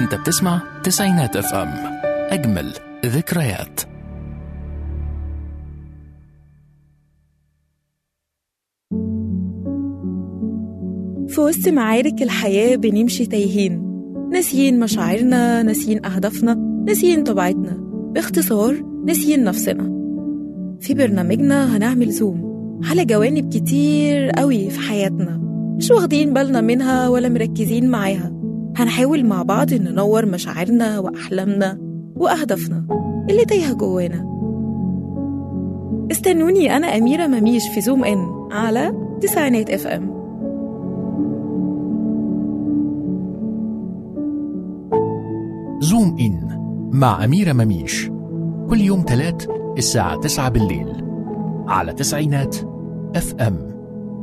انت بتسمع تسعينات اف ام اجمل ذكريات في وسط معارك الحياة بنمشي تايهين ناسيين مشاعرنا ناسيين أهدافنا ناسيين طبيعتنا باختصار ناسيين نفسنا في برنامجنا هنعمل زوم على جوانب كتير قوي في حياتنا مش واخدين بالنا منها ولا مركزين معاها هنحاول مع بعض ننور مشاعرنا وأحلامنا وأهدافنا اللي تايهة جوانا استنوني أنا أميرة مميش في زوم إن على تسعينات اف ام زوم إن مع أميرة مميش كل يوم تلات الساعة تسعة بالليل على تسعينات اف ام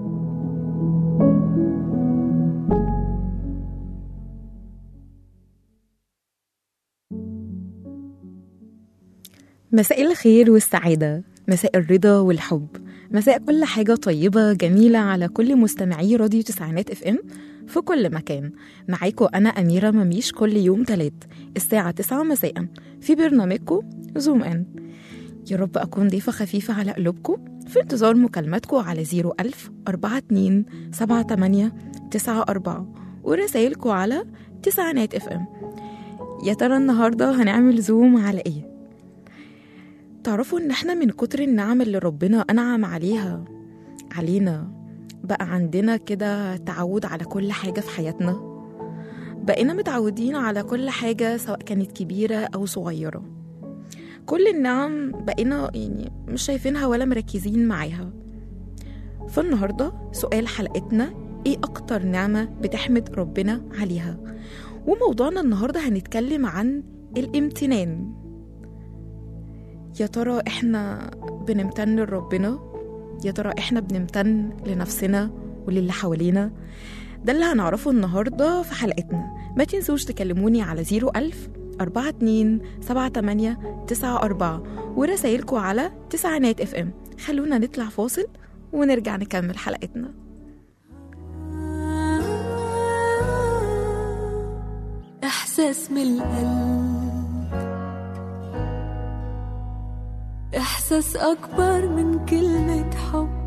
مساء الخير والسعادة مساء الرضا والحب مساء كل حاجة طيبة جميلة على كل مستمعي راديو تسعينات اف ام في كل مكان معاكم أنا أميرة مميش كل يوم تلات الساعة تسعة مساء في برنامجكم زوم ان يا رب أكون ضيفة خفيفة على قلوبكم في انتظار مكالماتكم على 01000 42 78 94 ورسايلكم على تسعينات اف ام يا ترى النهاردة هنعمل زوم على ايه؟ تعرفوا ان احنا من كتر النعم اللي ربنا انعم عليها علينا بقى عندنا كده تعود على كل حاجة في حياتنا بقينا متعودين على كل حاجة سواء كانت كبيرة أو صغيرة كل النعم بقينا يعني مش شايفينها ولا مركزين معاها فالنهاردة سؤال حلقتنا ايه أكتر نعمة بتحمد ربنا عليها وموضوعنا النهاردة هنتكلم عن الامتنان يا ترى احنا بنمتن لربنا يا ترى احنا بنمتن لنفسنا وللي حوالينا ده اللي هنعرفه النهاردة في حلقتنا ما تنسوش تكلموني على 01000 42 78 94 ورسايلكم على تسعينات اف ام خلونا نطلع فاصل ونرجع نكمل حلقتنا إحساس من القلب إحساس أكبر من كلمة حب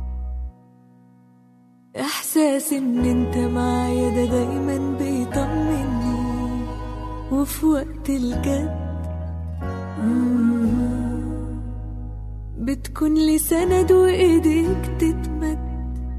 إحساس إن أنت معايا ده دايما بيطمني وفي وقت الجد مم. بتكون لي سند وإيديك تتمد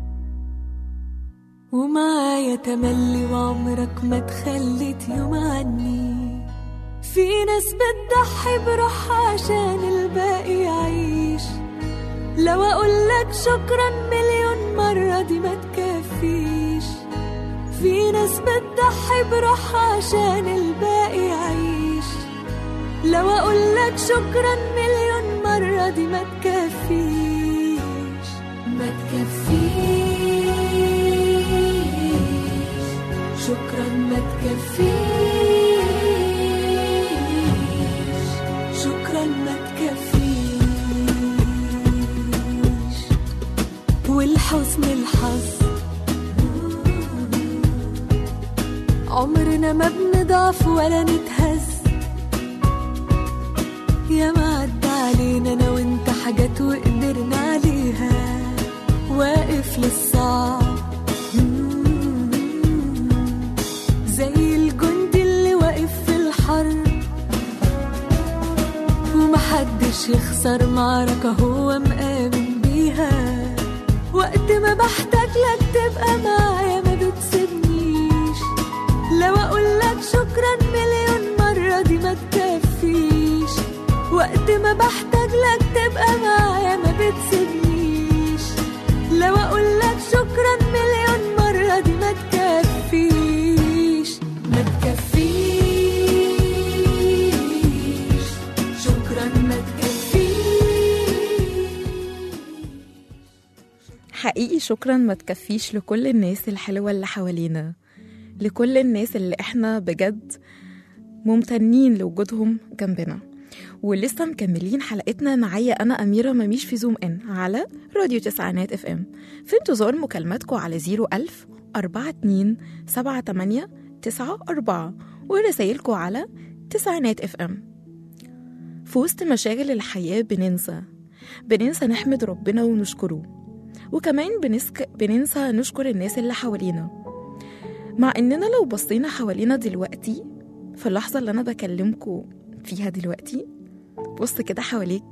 ومعايا تملي وعمرك ما تخليت يوم عني في ناس بتضحي بروحها عشان الباقي يعيش لو اقولك شكرا مليون مرة دي ما تكفيش في ناس بتضحي بروحها عشان الباقي يعيش لو اقولك شكرا مليون مرة دي ما تكفيش ما تكفيش شكرا ما تكفيش شكرا ما تكفيش والحسن الحظ عمرنا ما بنضعف ولا نتهز يا ما عدى علينا انا وانت حاجات وقدرنا عليها واقف للصعب زي الجندي اللي واقف في الحرب ومحدش يخسر معركة هو مآمن بيها وقت ما بحتاج لك تبقى معايا ما بتسيبنيش لو اقولك شكرا مليون مرة دي ما تكفيش وقت ما بحتاج لك تبقى معايا ما بتسيبنيش لو اقولك شكرا مليون مرة دي ما تكفيش ما تكفيش شكرا ما تكفيش حقيقي شكرا ما تكفيش لكل الناس الحلوة اللي حوالينا لكل الناس اللي احنا بجد ممتنين لوجودهم جنبنا ولسه مكملين حلقتنا معايا انا اميره مميش في زوم ان على راديو تسعينات اف ام في انتظار مكالماتكم على 01000 42 78 94 ورسايلكم على تسعينات اف ام في وسط مشاغل الحياة بننسى بننسى نحمد ربنا ونشكره وكمان بنسك... بننسى نشكر الناس اللي حوالينا مع إننا لو بصينا حوالينا دلوقتي في اللحظة اللي أنا بكلمكم فيها دلوقتي بص كده حواليك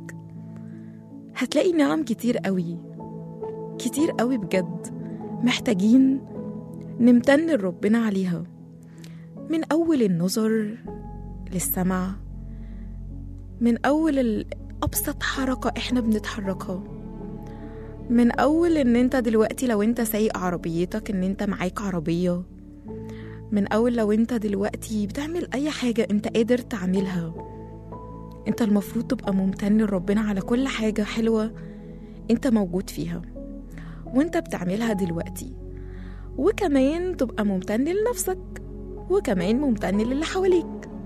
هتلاقي نعم كتير قوي كتير قوي بجد محتاجين نمتن لربنا عليها من أول النظر للسمع من أول ال- أبسط حركة إحنا بنتحركها من أول إن أنت دلوقتي لو أنت سايق عربيتك إن أنت معاك عربية من أول لو أنت دلوقتي بتعمل أي حاجة أنت قادر تعملها أنت المفروض تبقى ممتن لربنا على كل حاجة حلوة أنت موجود فيها وأنت بتعملها دلوقتي وكمان تبقى ممتن لنفسك وكمان ممتن للي حواليك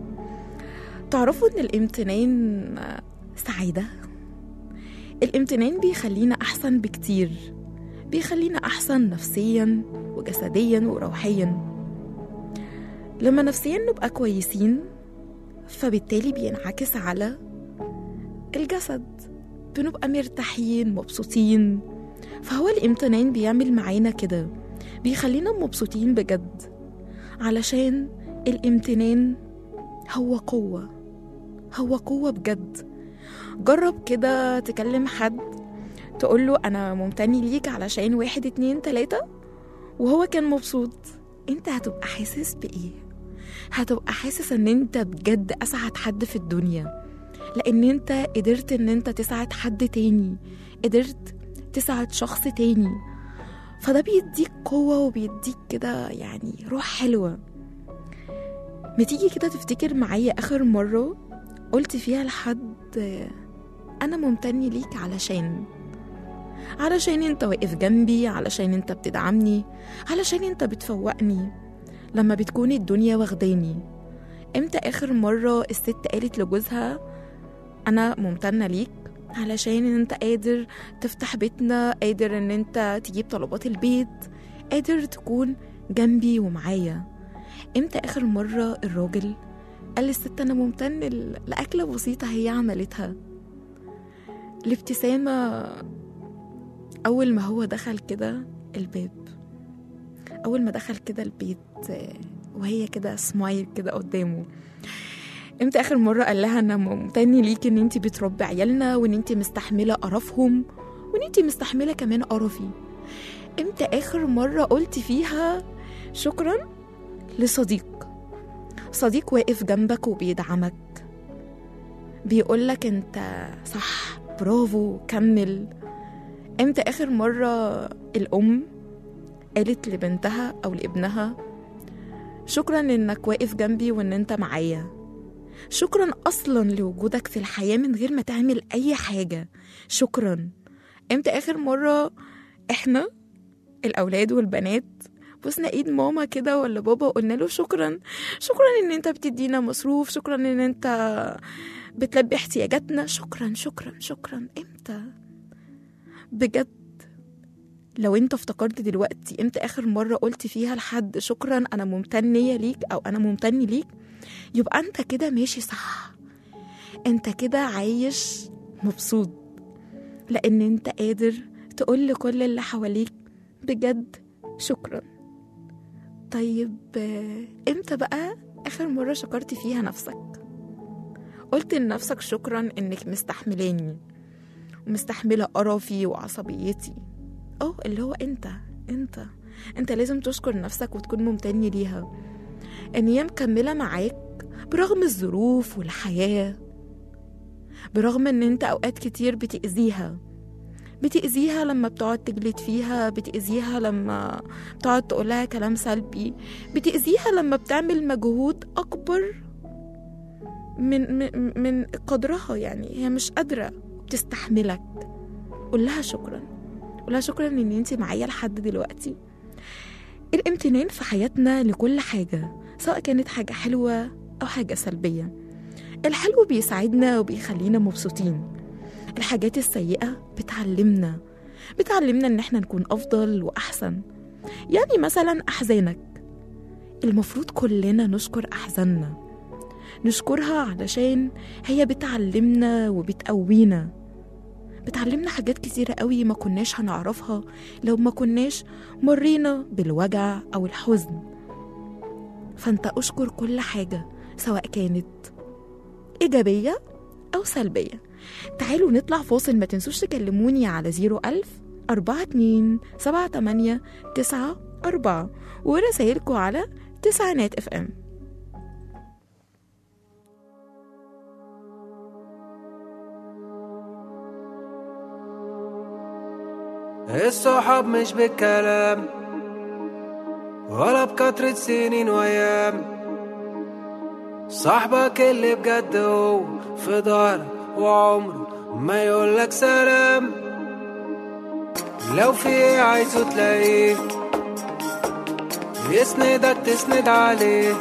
تعرفوا ان الامتنان سعيدة الامتنان بيخلينا احسن بكتير بيخلينا احسن نفسيا وجسديا وروحيا لما نفسيا نبقى كويسين فبالتالي بينعكس على الجسد بنبقى مرتاحين مبسوطين فهو الامتنان بيعمل معانا كده بيخلينا مبسوطين بجد علشان الامتنان هو قوة هو قوة بجد جرب كده تكلم حد تقوله أنا ممتني ليك علشان واحد اتنين تلاتة وهو كان مبسوط انت هتبقى حاسس بإيه؟ هتبقى حاسس ان انت بجد أسعد حد في الدنيا لأن انت قدرت ان انت تسعد حد تاني قدرت تسعد شخص تاني فده بيديك قوة وبيديك كده يعني روح حلوة ما تيجي كده تفتكر معايا آخر مرة قلت فيها لحد أنا ممتني ليك علشان علشان انت واقف جنبي علشان انت بتدعمني علشان انت بتفوقني لما بتكون الدنيا واخداني امتى آخر مرة الست قالت لجوزها أنا ممتنة ليك علشان انت قادر تفتح بيتنا قادر ان انت تجيب طلبات البيت قادر تكون جنبي ومعايا امتى اخر مرة الراجل قال للست انا ممتن ل- لأكلة بسيطة هي عملتها الابتسامة أول ما هو دخل كده الباب أول ما دخل كده البيت آه، وهي كده سمايل كده قدامه امتى اخر مره قال لها انا ممتني ليكي ان انت بتربي عيالنا وان انت مستحمله قرفهم وان انت مستحمله كمان قرفي امتى اخر مره قلت فيها شكرا لصديق صديق واقف جنبك وبيدعمك بيقولك انت صح برافو كمل امتى اخر مره الام قالت لبنتها او لابنها شكرا انك واقف جنبي وان انت معايا شكرا اصلا لوجودك في الحياه من غير ما تعمل اي حاجه شكرا امتى اخر مره احنا الاولاد والبنات بوسنا ايد ماما كده ولا بابا وقلنا له شكرا شكرا ان انت بتدينا مصروف شكرا ان انت بتلبي احتياجاتنا شكرا شكرا شكرا امتى بجد لو انت افتكرت دلوقتي امتى اخر مره قلت فيها لحد شكرا انا ممتنيه ليك او انا ممتني ليك يبقى انت كده ماشي صح انت كده عايش مبسوط لان انت قادر تقول لكل اللي حواليك بجد شكرا طيب آه، امتى بقى اخر مرة شكرت فيها نفسك قلت لنفسك شكرا انك مستحملاني ومستحملة قرفي وعصبيتي اه اللي هو انت انت انت لازم تشكر نفسك وتكون ممتن ليها ان هي مكملة معاك برغم الظروف والحياة برغم ان انت اوقات كتير بتأذيها بتأذيها لما بتقعد تجلد فيها بتأذيها لما بتقعد تقولها كلام سلبي بتأذيها لما بتعمل مجهود أكبر من من من قدرها يعني هي مش قادرة بتستحملك قول لها شكرا قول لها شكرا ان انت معايا لحد دلوقتي الامتنان في حياتنا لكل حاجة سواء كانت حاجة حلوة أو حاجة سلبية الحلو بيساعدنا وبيخلينا مبسوطين الحاجات السيئة بتعلمنا بتعلمنا ان احنا نكون افضل واحسن يعني مثلا احزانك المفروض كلنا نشكر أحزاننا نشكرها علشان هي بتعلمنا وبتقوينا بتعلمنا حاجات كتيرة قوي ما كناش هنعرفها لو ما كناش مرينا بالوجع أو الحزن فانت أشكر كل حاجة سواء كانت إيجابية أو سلبية تعالوا نطلع فاصل ما تنسوش تكلموني على 01000 42 78 9 4 ورسايلكم على تسعينات اف ام الصحاب مش بالكلام ولا بكترة سنين وأيام صاحبك اللي بجد هو في ظهرك وعمره ما يقولك سلام لو في ايه عايزه تلاقيه يسندك تسند عليه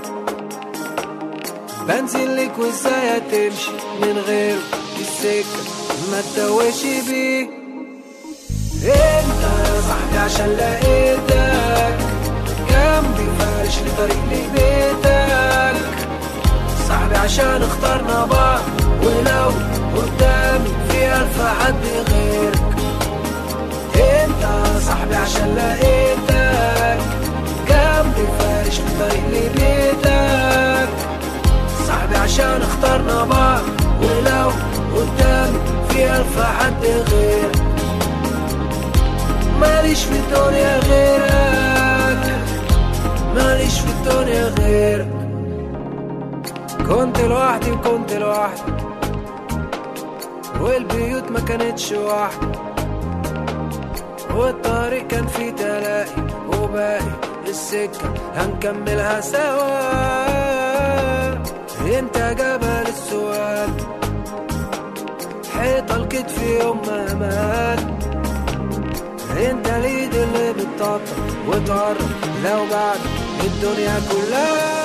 بنزل لك وازاي هتمشي من غيره السكة ما تتوهش بيه انت يا صاحبي عشان لقيتك جنبي فارش لي طريق لبيتك صاحبي عشان اخترنا بعض ولو قدامي في ألف حد غيرك انت يا صاحبي عشان لقيتك جنبي فارش لي طريق لبيتك صاحبي عشان اخترنا بعض ولو قدامي في ألف حد غيرك ماليش في الدنيا غيرك ماليش في الدنيا غيرك كنت لوحدي وكنت لوحدي والبيوت ما كانتش واحدة والطريق كان فيه تلاقي وباقي السكة هنكملها سوا انت جبل السؤال حيطة الكتف يوم ما مات انت اليد اللي بتطبطب وتقرب لو بعد الدنيا كلها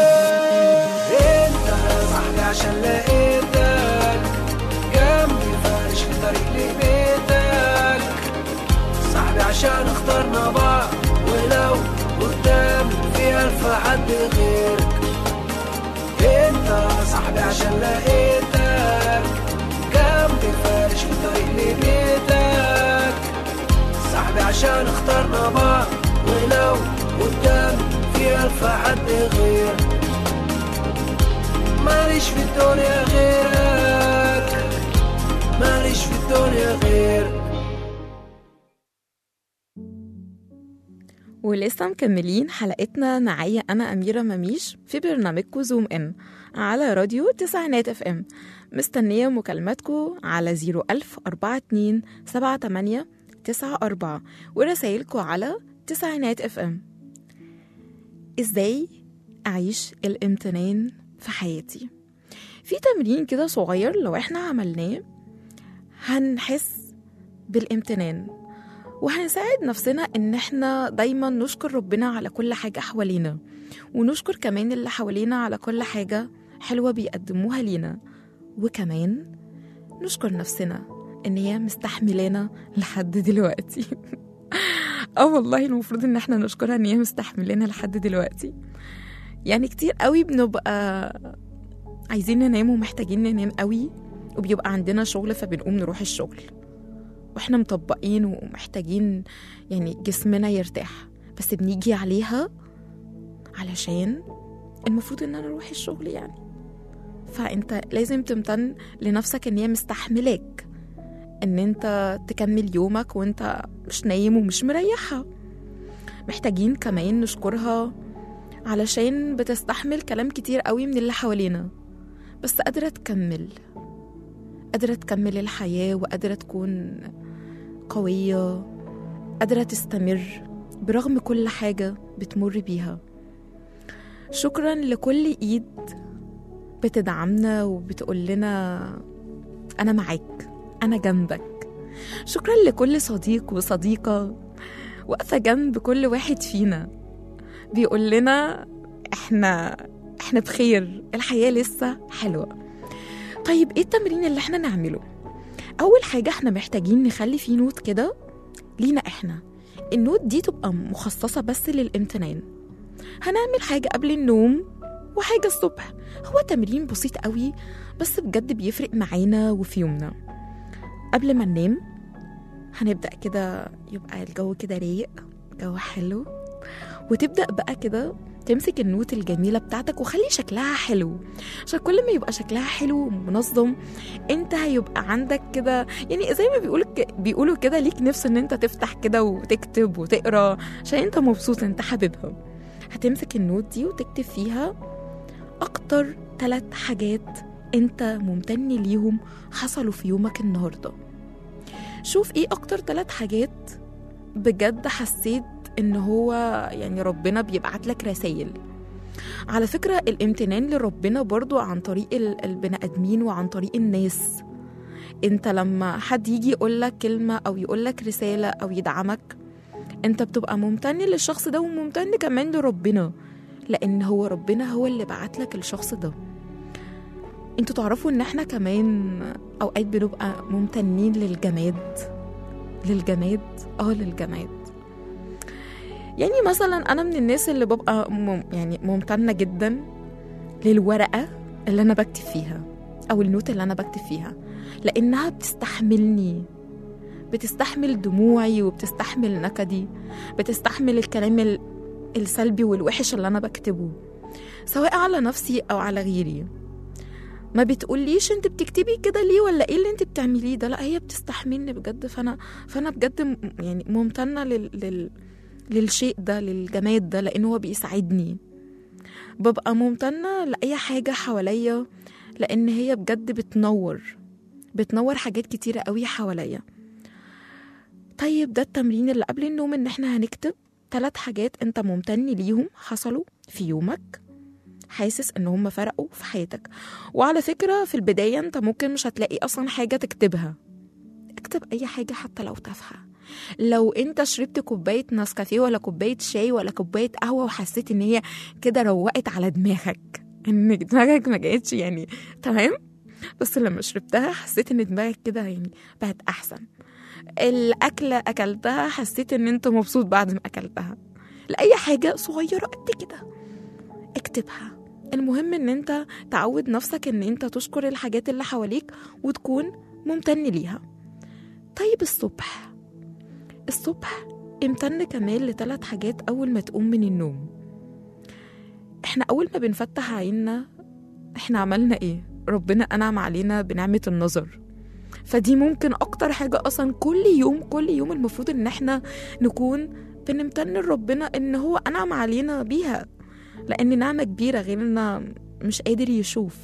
انت يا صاحبي عشان لقيتك جنبي فارش في طريق لبيتك صاحبي عشان اخترنا بعض ولو قدامي في ألف حد غيرك انت يا صاحبي عشان لقيتك جنبي فارش في طريق لبيتك صاحبي عشان اخترنا بعض ولو قدامي في ألف حد غيرك ماليش في الدنيا غيرك ماليش في الدنيا غيرك ولسه مكملين حلقتنا معايا أنا أميرة مميش في برنامجكو زوم إن على راديو تسعينات اف ام مستنية مكالماتكو على 01000 42 78 94 ورسايلكو على تسعينات اف ام ازاي أعيش الامتنان في حياتي في تمرين كده صغير لو احنا عملناه هنحس بالامتنان وهنساعد نفسنا ان احنا دايما نشكر ربنا على كل حاجة حوالينا ونشكر كمان اللي حوالينا على كل حاجة حلوة بيقدموها لينا وكمان نشكر نفسنا ان هي مستحملانا لحد دلوقتي اه والله المفروض ان احنا نشكرها ان هي مستحملانا لحد دلوقتي يعني كتير قوي بنبقى عايزين ننام ومحتاجين ننام قوي وبيبقى عندنا شغل فبنقوم نروح الشغل واحنا مطبقين ومحتاجين يعني جسمنا يرتاح بس بنيجي عليها علشان المفروض ان انا اروح الشغل يعني فانت لازم تمتن لنفسك ان هي مستحملاك ان انت تكمل يومك وانت مش نايم ومش مريحها محتاجين كمان نشكرها علشان بتستحمل كلام كتير قوي من اللي حوالينا بس قادرة تكمل قادرة تكمل الحياة وقادرة تكون قوية قادرة تستمر برغم كل حاجة بتمر بيها شكرا لكل ايد بتدعمنا وبتقول لنا انا معاك انا جنبك شكرا لكل صديق وصديقة واقفة جنب كل واحد فينا بيقول لنا احنا احنا بخير الحياة لسه حلوة طيب ايه التمرين اللي احنا نعمله اول حاجة احنا محتاجين نخلي فيه نوت كده لينا احنا النوت دي تبقى مخصصة بس للامتنان هنعمل حاجة قبل النوم وحاجة الصبح هو تمرين بسيط قوي بس بجد بيفرق معانا وفي يومنا قبل ما ننام هنبدأ كده يبقى الجو كده رايق جو حلو وتبدأ بقى كده تمسك النوت الجميلة بتاعتك وخلي شكلها حلو عشان كل ما يبقى شكلها حلو ومنظم انت هيبقى عندك كده يعني زي ما بيقولوا بيقولوا كده ليك نفس ان انت تفتح كده وتكتب وتقرا عشان انت مبسوط انت حاببها هتمسك النوت دي وتكتب فيها اكتر ثلاث حاجات انت ممتن ليهم حصلوا في يومك النهارده شوف ايه اكتر ثلاث حاجات بجد حسيت ان هو يعني ربنا بيبعت لك رسائل على فكرة الامتنان لربنا برضو عن طريق ال- البني ادمين وعن طريق الناس انت لما حد يجي يقول لك كلمة او يقول لك رسالة او يدعمك انت بتبقى ممتن للشخص ده وممتن كمان لربنا لان هو ربنا هو اللي بعت لك الشخص ده انتوا تعرفوا ان احنا كمان اوقات بنبقى ممتنين للجماد للجماد اه للجماد يعني مثلا انا من الناس اللي ببقى مم يعني ممتنه جدا للورقه اللي انا بكتب فيها او النوت اللي انا بكتب فيها لانها بتستحملني بتستحمل دموعي وبتستحمل نكدي بتستحمل الكلام ال- السلبي والوحش اللي انا بكتبه سواء على نفسي او على غيري ما بتقوليش انت بتكتبي كده ليه ولا ايه اللي انت بتعمليه ده لا هي بتستحملني بجد فانا فانا بجد م- يعني ممتنه لل, لل للشيء ده للجماد ده لأنه هو بيساعدني ببقى ممتنة لأي حاجة حواليا لأن هي بجد بتنور بتنور حاجات كتيرة قوي حواليا طيب ده التمرين اللي قبل النوم إن احنا هنكتب ثلاث حاجات انت ممتن ليهم حصلوا في يومك حاسس ان هم فرقوا في حياتك وعلى فكرة في البداية انت ممكن مش هتلاقي اصلا حاجة تكتبها اكتب اي حاجة حتى لو تافهة لو انت شربت كوبايه نسكافيه ولا كوبايه شاي ولا كوبايه قهوه وحسيت ان هي كده روقت على دماغك ان دماغك ما جاتش يعني تمام بس لما شربتها حسيت ان دماغك كده يعني بقت احسن الاكله اكلتها حسيت ان انت مبسوط بعد ما اكلتها لاي حاجه صغيره قد كده اكتبها المهم ان انت تعود نفسك ان انت تشكر الحاجات اللي حواليك وتكون ممتن ليها طيب الصبح الصبح امتن كمان لثلاث حاجات أول ما تقوم من النوم احنا أول ما بنفتح عيننا احنا عملنا ايه ربنا أنعم علينا بنعمة النظر فدي ممكن أكتر حاجة أصلا كل يوم كل يوم المفروض إن احنا نكون بنمتن لربنا إن هو أنعم علينا بيها لأن نعمة كبيرة غيرنا مش قادر يشوف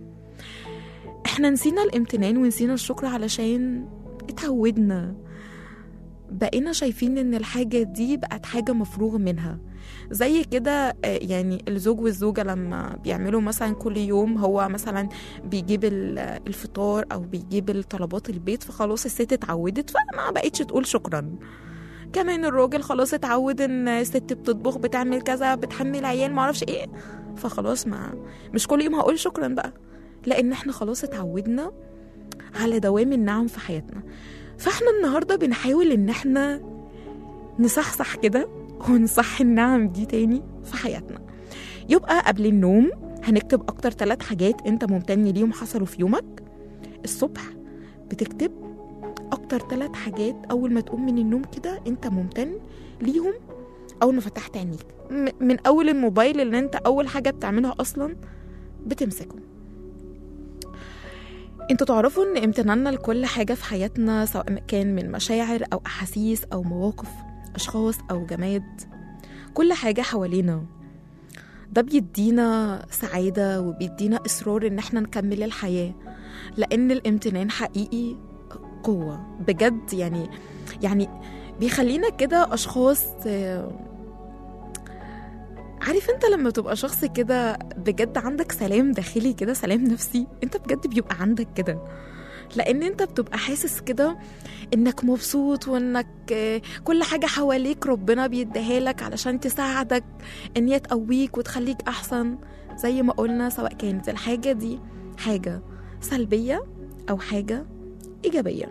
احنا نسينا الامتنان ونسينا الشكر علشان اتعودنا بقينا شايفين ان الحاجة دي بقت حاجة مفروغ منها زي كده آه، يعني الزوج والزوجة لما بيعملوا مثلا كل يوم هو مثلا بيجيب ال- الفطار او بيجيب الطلبات البيت فخلاص الست اتعودت فما بقتش تقول شكرا كمان الراجل خلاص اتعود ان الست بتطبخ بتعمل كذا بتحمل عيال معرفش ايه فخلاص ما مش كل يوم هقول شكرا بقى لان احنا خلاص اتعودنا على دوام النعم في حياتنا فاحنا النهارده بنحاول ان احنا نصحصح كده ونصحي النعم دي تاني في حياتنا يبقى قبل النوم هنكتب اكتر ثلاث حاجات انت ممتن ليهم حصلوا في يومك الصبح بتكتب اكتر ثلاث حاجات اول ما تقوم من النوم كده انت ممتن ليهم اول ما فتحت عينيك م- من اول الموبايل اللي انت اول حاجه بتعملها اصلا بتمسكه انتوا تعرفوا ان امتناننا لكل حاجة في حياتنا سواء كان من مشاعر او احاسيس او مواقف اشخاص او جماد كل حاجة حوالينا ده بيدينا سعادة وبيدينا اصرار ان احنا نكمل الحياة لان الامتنان حقيقي قوة بجد يعني يعني بيخلينا كده اشخاص آه، عارف انت لما تبقى شخص كده بجد عندك سلام داخلي كده سلام نفسي انت بجد بيبقى عندك كده لان انت بتبقى حاسس كده انك مبسوط وانك آه، كل حاجة حواليك ربنا بيديها لك علشان تساعدك ان هي تقويك وتخليك احسن زي ما قلنا سواء كانت الحاجة دي حاجة سلبية او حاجة ايجابية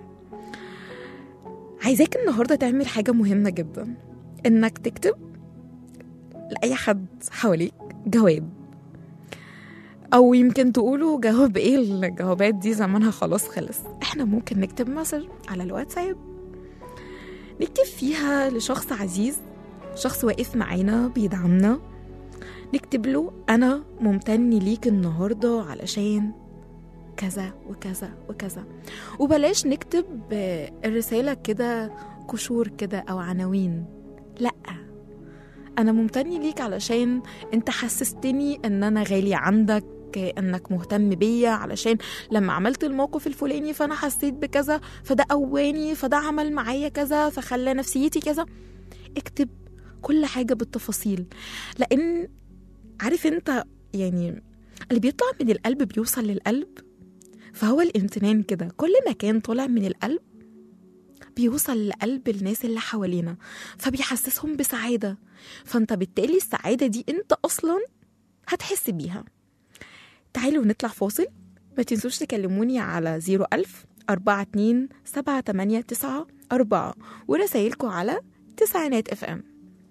عايزاك النهاردة تعمل حاجة مهمة جدا انك تكتب لأي حد حواليك جواب أو يمكن تقولوا جواب إيه الجوابات دي زمانها خلاص خلص إحنا ممكن نكتب مسج على الواتساب نكتب فيها لشخص عزيز شخص واقف معانا بيدعمنا نكتب له أنا ممتن ليك النهاردة علشان كذا وكذا وكذا وبلاش نكتب آه، الرسالة كده قشور كده أو عناوين لأ أنا ممتن ليك علشان أنت حسستني إن أنا غالي عندك انك مهتم بيا علشان لما عملت الموقف الفلاني فانا حسيت بكذا فده قواني فده عمل معايا كذا فخلى نفسيتي كذا اكتب كل حاجة بالتفاصيل لأن عارف انت يعني اللي بيطلع من القلب بيوصل للقلب فهو الامتنان كده كل ما كان طالع من القلب بيوصل لقلب الناس اللي حوالينا فبيحسسهم بسعادة فانت بالتالي السعادة دي انت أصلا هتحس بيها تعالوا نطلع فاصل ما تنسوش تكلموني على 01000 42 789 4 ورسايلكم على تسعينات اف ام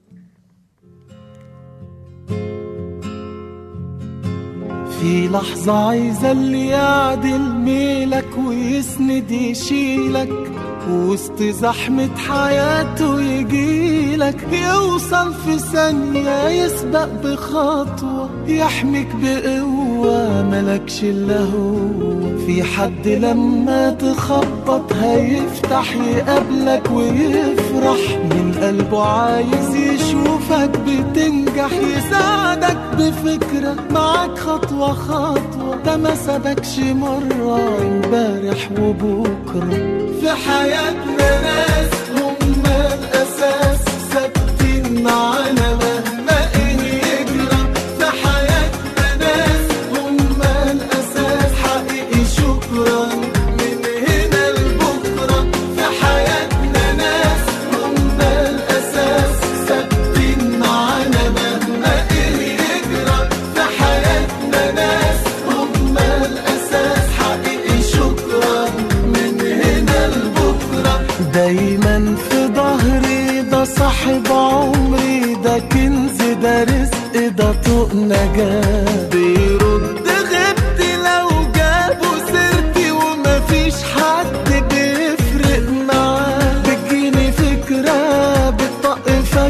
في لحظة عايزة اللي يعدل ميلك ويسند يشيلك وسط زحمة حياته يجيلك يوصل في ثانية يسبق بخطوة يحميك بقوة ملكش إلا هو في حد لما تخبط هيفتح يقابلك ويفرح من قلبه عايز يشوفك بتنجح يساعدك بفكرة معاك خطوة خطوة ده ما سابكش مرة امبارح وبكرة في حياتنا ناس هم الأساس ثابتين معانا مهما إيه يجرى في حياتنا ناس هم الأساس حقيقي شكرا من هنا لبكرة في حياتنا ناس هم الأساس ثابتين معانا مهما إيه يجرى في حياتنا ناس هم الأساس حقيقي شكرا من هنا لبكرة دايما في ظهري ده صاحب عمري ده كنز ده رزق ده طوق نجاة بيرد غبتي لو جابوا سيرتي ومفيش حد بيفرق معاه بتجيني فكرة بتطق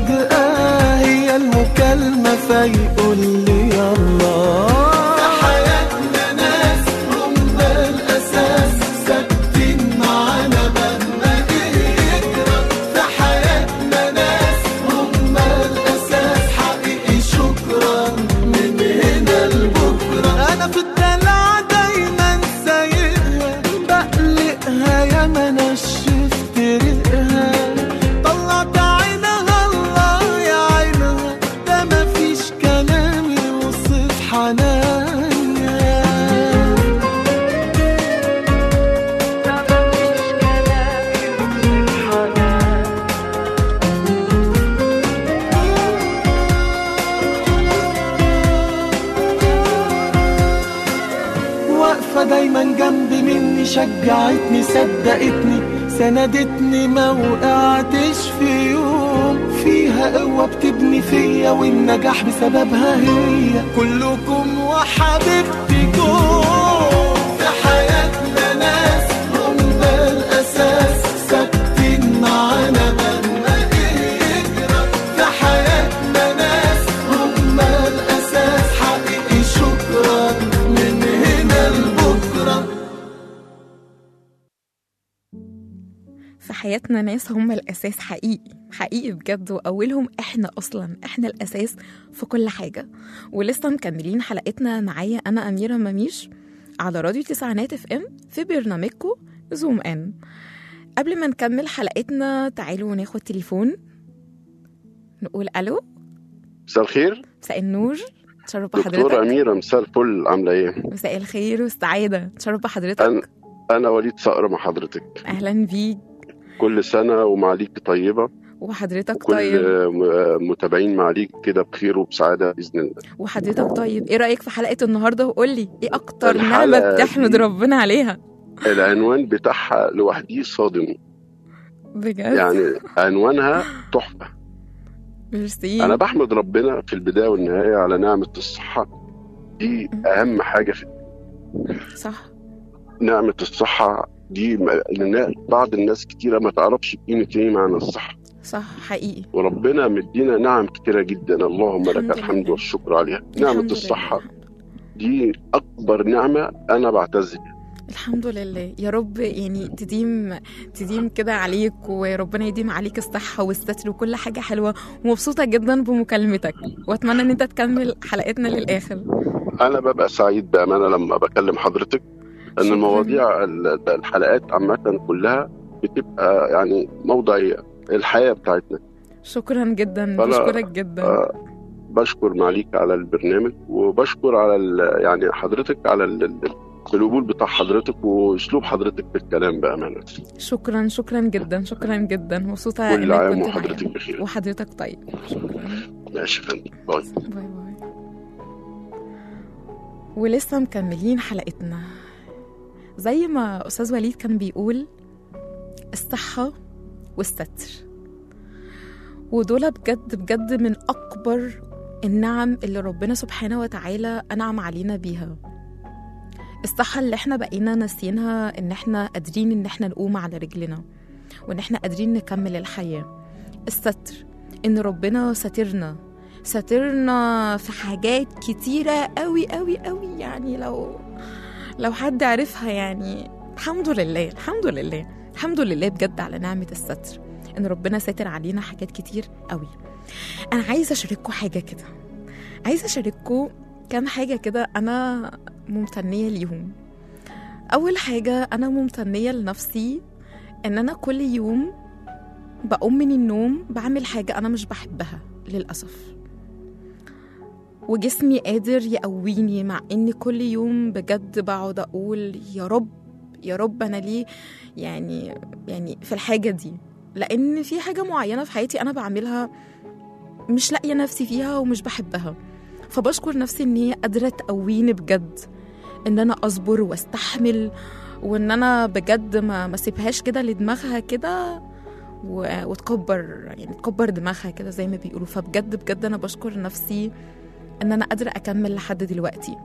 فجأة هي المكالمة فيقول لي يلا في حياتنا ناس هم الأساس ثابتين معانا مهما يجرى في حياتنا ناس هم الأساس حقيقي شكرا من هنا لبكرة أنا في الدلع دايما سايقها بقلقها يا ما نشفت ريقها طلعت عينها الله يا عينها ده مفيش كلام يوصف حنانها واقفة دايما جنب مني شجعتني صدقتني سندتني ما وقعتش في يوم فيها قوة بتبني فيا والنجاح بسببها هي كلكم وحبيبتكم في حياتنا ناس هم الأساس ثابتين معانا مهما إيه يجرى في حياتنا ناس هم الأساس حقيقي شكرا من هنا لبكرة في حياتنا ناس هم الأساس حقيقي حقيقي بجد وأولهم إحنا أصلا إحنا الأساس في كل حاجة ولسه مكملين حلقتنا معايا أنا أميرة مميش على راديو تسعينات اف ام في برنامجكم زوم ان قبل ما نكمل حلقتنا تعالوا ناخد تليفون نقول ألو مساء الخير مساء النور تشرف دكتورة بحضرتك أميرة مساء الفل عاملة إيه؟ مساء الخير والسعادة تشرف أنا بحضرتك أنا وليد صقر مع حضرتك أهلا بيك كل سنة ومعاليك طيبة وحضرتك وكل طيب م- متابعين معاليك كده بخير وبسعادة بإذن الله وحضرتك طيب ايه رأيك في حلقة النهاردة وقول لي ايه اكتر الحلقة نعمة بتحمد دي- ربنا عليها العنوان بتاعها لوحده صادم بجد يعني عنوانها تحفة ميرسي انا بحمد ربنا في البدايه والنهايه على نعمه الصحه دي اهم حاجه في صح نعمه الصحه دي م- لأن بعض الناس كتيره ما تعرفش قيمه ايه معنى الصحه صح حقيقي وربنا مدينا نعم كتيره جدا اللهم الحمد لك الحمد لله. والشكر عليها الحمد نعمه لله. الصحه دي اكبر نعمه انا بعتز بيها الحمد لله يا رب يعني تديم تديم كده عليك وربنا يديم عليك الصحة والستر وكل حاجة حلوة ومبسوطة جدا بمكالمتك واتمنى ان انت تكمل حلقتنا للآخر انا ببقى سعيد بامانه لما بكلم حضرتك ان شكراً. المواضيع ال- الحلقات عامه كلها بتبقى يعني موضوعيه الحياه بتاعتنا شكرا جدا فلا- بشكرك جدا آه، بشكر معاليك على البرنامج وبشكر على ال- يعني حضرتك على ال- ال- القبول بتاع حضرتك واسلوب حضرتك في الكلام بامانه شكرا شكرا جدا شكرا جدا مبسوطة كل انك عام كنت وحضرتك معايا بخير وحضرتك طيب شكرا ماشي يا فندم باي باي باي ولسه مكملين حلقتنا زي ما أستاذ وليد كان بيقول الصحة والستر ودول بجد بجد من أكبر النعم اللي ربنا سبحانه وتعالى أنعم علينا بيها الصحة اللي احنا بقينا ناسيينها ان احنا قادرين ان احنا نقوم على رجلنا وان احنا قادرين نكمل الحياة الستر ان ربنا ساترنا ساترنا في حاجات كتيرة قوي قوي قوي يعني لو لو حد عرفها يعني الحمد لله الحمد لله الحمد لله بجد على نعمة الستر ان ربنا ساتر علينا حاجات كتير قوي انا عايزة اشارككم حاجة كده عايزة اشارككم كام حاجة كده انا ممتنية ليهم اول حاجة انا ممتنية لنفسي ان انا كل يوم بقوم من النوم بعمل حاجة انا مش بحبها للأسف وجسمي قادر يقويني مع اني كل يوم بجد بقعد اقول يا رب يا رب انا ليه يعني يعني في الحاجه دي لان في حاجه معينه في حياتي انا بعملها مش لاقيه نفسي فيها ومش بحبها فبشكر نفسي ان هي قادره تقويني بجد ان انا اصبر واستحمل وان انا بجد ما ما اسيبهاش كده لدماغها كده و- وتكبر يعني تكبر دماغها كده زي ما بيقولوا فبجد بجد انا بشكر نفسي ان انا قادره اكمل لحد دلوقتي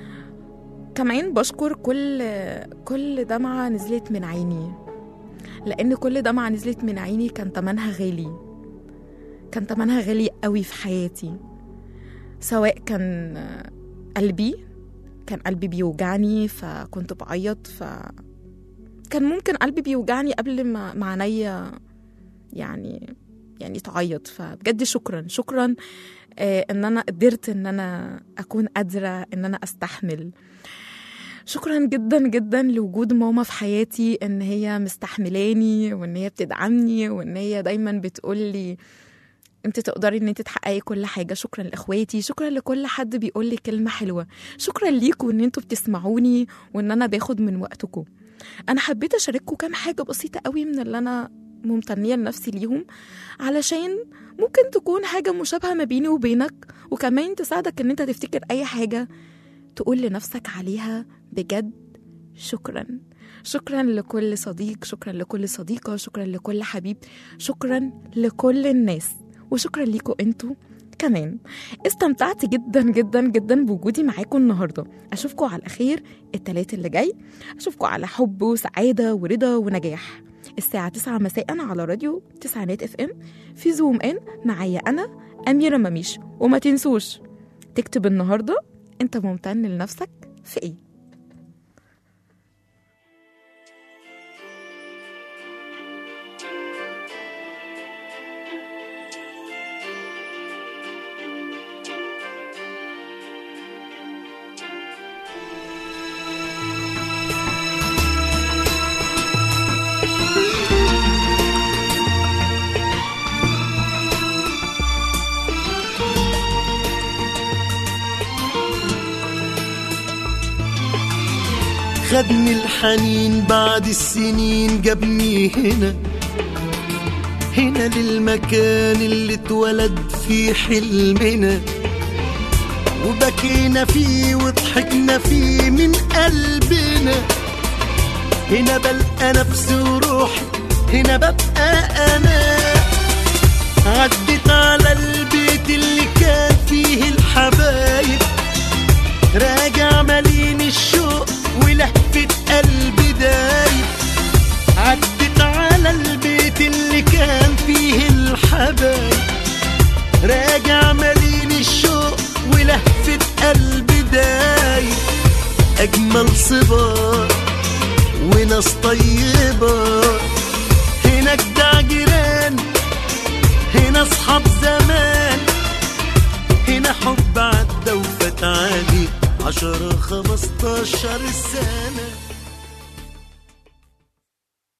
كمان بشكر كل كل دمعه نزلت من عيني لان كل دمعه نزلت من عيني كان تمنها غالي كان تمنها غالي قوي في حياتي سواء كان قلبي كان قلبي بيوجعني فكنت بعيط ف كان ممكن قلبي بيوجعني قبل ما ما عينيا يعني يعني تعيط فبجد شكرا شكرا آه، ان انا قدرت ان انا اكون قادره ان انا استحمل شكرا جدا جدا لوجود ماما في حياتي ان هي مستحملاني وان هي بتدعمني وان هي دايما بتقول لي انت تقدري ان انت تحققي كل حاجه شكرا لاخواتي شكرا لكل حد بيقول لي كلمه حلوه شكرا ليكم ان انتوا بتسمعوني وان انا باخد من وقتكم انا حبيت اشارككم كام حاجه بسيطه قوي من اللي انا ممتنيه لنفسي ليهم علشان ممكن تكون حاجه مشابهه ما بيني وبينك وكمان تساعدك ان انت تفتكر اي حاجه تقول لنفسك عليها بجد شكرا شكرا لكل صديق شكرا لكل صديقة شكرا لكل حبيب شكرا لكل الناس وشكرا ليكم انتوا كمان استمتعت جدا جدا جدا بوجودي معاكم النهارده اشوفكم على خير التلات اللي جاي اشوفكم على حب وسعاده ورضا ونجاح الساعة 9 مساء على راديو تسعينات اف ام في زوم ان معايا انا اميرة مميش وما تنسوش تكتب النهارده انت ممتن لنفسك في ايه خدني الحنين بعد السنين جابني هنا هنا للمكان اللي اتولد فيه حلمنا وبكينا فيه وضحكنا فيه من قلبنا هنا بلقى نفسي وروحي هنا ببقى انا عدت على البيت اللي كان فيه الحبايب راجع مليان الشوق ولهفة قلبي دايب عدت على البيت اللي كان فيه الحبايب راجع مليان الشوق ولهفة قلبي دايب أجمل صبار وناس طيبة هنا جدع جيران هنا أصحاب زمان هنا حب عدى وفات عليه عشرة خمستاشر سنة